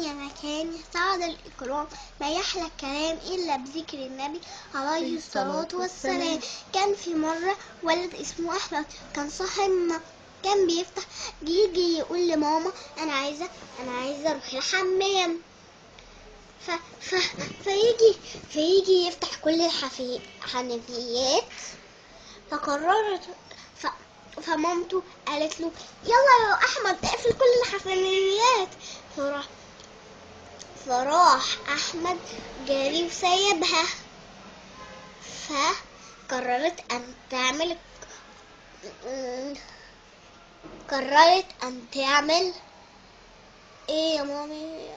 يا مكان سعد الإكرام ما يحلى الكلام إلا بذكر النبي عليه الصلاة والسلام كان في مرة ولد اسمه أحمد كان صاحب كان بيفتح يجي يقول لماما أنا عايزة أنا عايزة أروح الحمام ف... ف... فيجي فيجي يفتح كل الحفي... الحنفيات فقررت ف... فمامته قالت له يلا يا احمد اقفل كل الحفنيات فراح فراح احمد جاري وسايبها فقررت ان تعمل قررت ان تعمل ايه يا مامي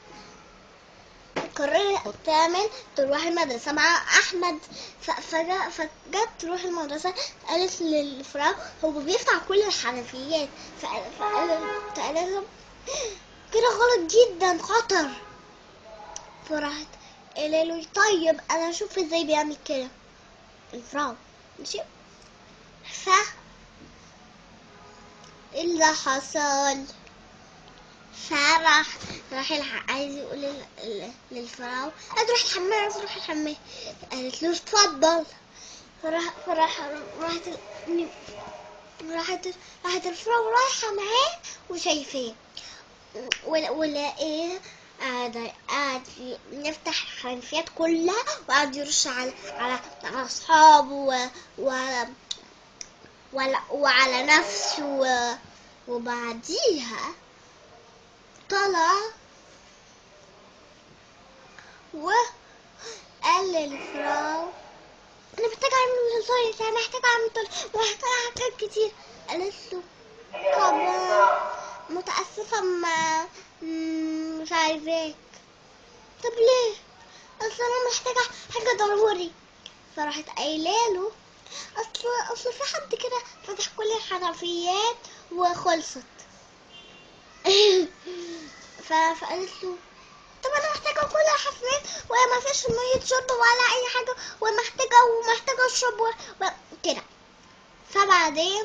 قررت تعمل تروح المدرسة مع أحمد ف- فجا- فجت تروح المدرسة قالت للفراو هو بيفتح كل الحنفيات فقال- فقال- فقالت له كده غلط جدا خطر فراحت قال له طيب أنا أشوف ازاي بيعمل كده الفراو ماشي ف إيه اللي حصل فراح راح الح... عايز يقول لل... لل- للفراو عايز اروح الحمام عايز اروح الحمام قالت له اتفضل فراح فراح راحت ال... راحت راحت الفراو رايحة معاه وشايفاه ولا ولا ايه قاعد قاعد ي- يفتح الحنفيات كلها وقعد يرش على على على اصحابه و... وعلى وعلى, وعلى نفسه و... وبعديها طلع وقال للفراو انا محتاج اعمل وظايف انا محتاج اعمل طل محتاج حاجات كتير قالت له طب متأسفة ما مم، مش عايزاك طب ليه اصل انا محتاجة حاجة ضروري فراحت قايله له اصل اصل في حد كده فتح كل الحنفيات وخلصت ف- فقالت له طب انا محتاجه كل الحفلات وما فيش ميه شرب ولا اي حاجه ومحتاجه ومحتاجه اشرب و... و... كده فبعدين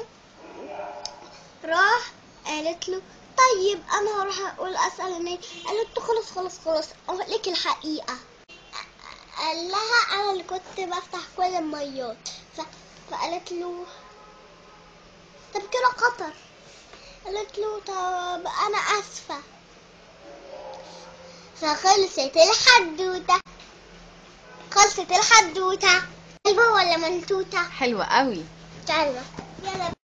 راح قالت له طيب انا هروح اقول اسال الناس قالت له خلاص خلاص خلاص اقول لك الحقيقه قال لها انا اللي كنت بفتح كل الميات ف... فقالت له طب كده خطر قالت له طب انا اسفه فخلصت الحدوته خلصت الحدوته حلوه ولا منتوته حلوة قوي يلا يلا